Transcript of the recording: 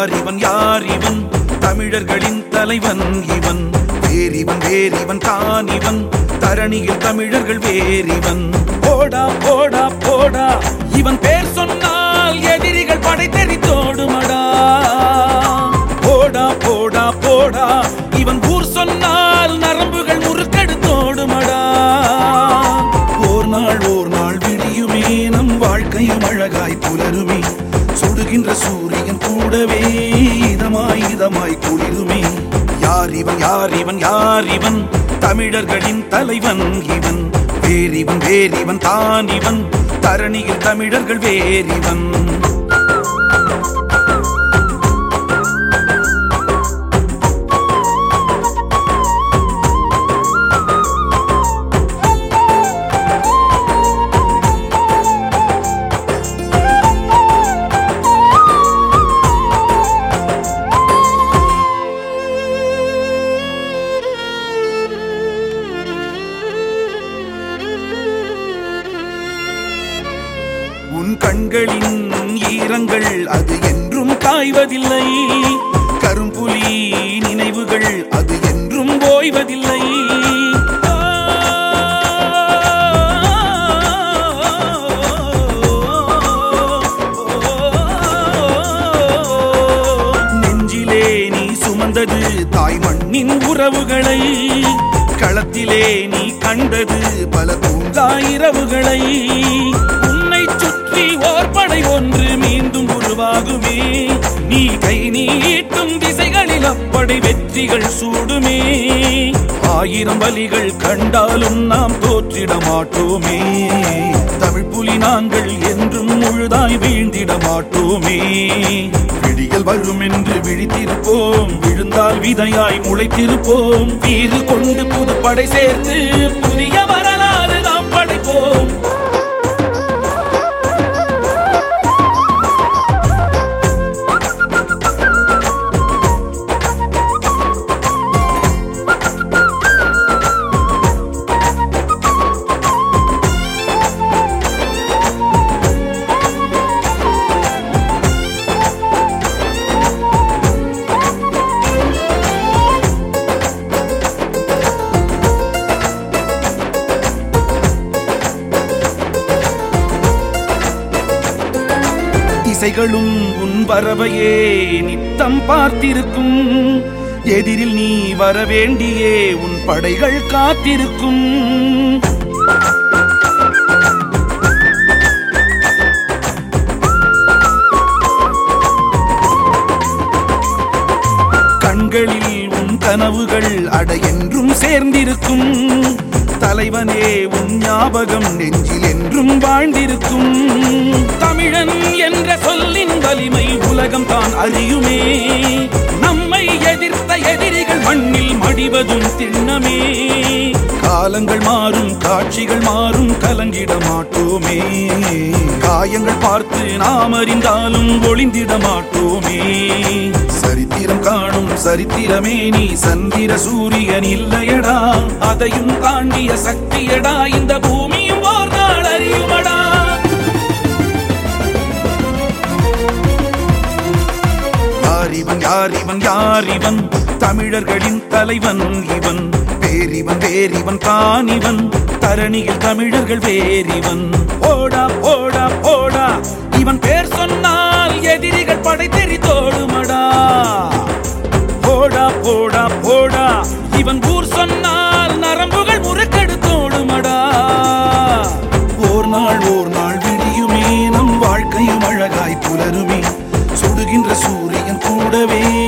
யார் இவன் யார் இவன் தமிழர்களின் தலைவன் இவன் வேறிவன் வேறிவன் தான் இவன் தரணியில் தமிழர்கள் வேறிவன் போடா போடா போடா இவன் பேர் சொன்னால் எதிரிகள் படை தெரித்தோடுமடா போடா போடா போடா இவன் ஊர் சொன்னால் நரம்புகள் முறுக்கெடுத்தோடுமடா ஓர் நாள் ஓர் நாள் விடியுமே நம் வாழ்க்கையும் அழகாய் புலருமே சுடுகின்ற சூரியன் கூடவே இதமாய் இதமாய் குளிருமே யார் இவன் யார் இவன் யார் இவன் தமிழர்களின் தலைவன் இவன் வேறிவன் வேறிவன் தான் இவன் தரணியில் தமிழர்கள் வேறிவன் உன் கண்களின் ஈரங்கள் அது என்றும் காய்வதில்லை கரும்புலி நினைவுகள் அது என்றும் ஓய்வதில்லை நெஞ்சிலே நீ சுமந்தது தாய் மண்ணின் உறவுகளை களத்திலே நீ கண்டது பல தூங்கா இரவுகளை உன்னை சுற்றி ஓர் படை ஒன்று மீண்டும் உருவாகுமே நீ கை நீட்டும் திசைகளில் அப்படை வெற்றிகள் சூடுமே ஆயிரம் வலிகள் கண்டாலும் நாம் தோற்றிட மாட்டோமே தமிழ் புலி நாங்கள் என்றும் முழுதாய் வீழ்ந்திட மாட்டோமே விடியல் வரும் என்று விழித்திருப்போம் விழுந்தால் விதையாய் முளைத்திருப்போம் வீறு கொண்டு புது படை சேர்த்து புதிய வரலாறு நாம் படைப்போம் திசைகளும் உன் வரவையே நித்தம் பார்த்திருக்கும் எதிரில் நீ வரவேண்டியே உன் படைகள் காத்திருக்கும் கண்களில் உன் கனவுகள் அட என்றும் சேர்ந்திருக்கும் தலைவனே உன் ஞாபகம் நெஞ்சில் என்றும் வாழ்ந்திருக்கும் தமிழன் என்ற சொல்லின் வலிமை உலகம் தான் அறியுமே நம்மை எதிர்த்த எதிரிகள் மண்ணில் மடிவதும் திண்ணமே காலங்கள் மாறும் காட்சிகள் மாறும் கலங்கிட மாட்டோமே காயங்கள் பார்த்து நாம் அறிந்தாலும் ஒளிந்திட மாட்டோமே சரித்திரம் காணும் சரித்திரமே நீ சந்திர சூரியன் இல்லையடா அதையும் தாண்டிய சக்தியடா இந்த பூமியும் ஓர் நாள் அறியுமடா யார் இவன் யார் இவன் யார் இவன் தமிழர்களின் தலைவன் இவன் வேறிவன் வேறிவன் தான் இவன் தரணியில் தமிழர்கள் வேறிவன் ஓடா ஓடா ஓடா இவன் பேர் சொன்னால் எதிரிகள் படை தெரித்தோடுமடா போடா போடா போடா இவன் ஊர் சொன்னால் நரம்புகள் முறுக்கெடுத்தோடுமடா ஓர் நாள் ஓர் நாள் விடியுமே நம் வாழ்க்கையும் அழகாய் புலருமே சுடுகின்ற சூரியன் கூடவே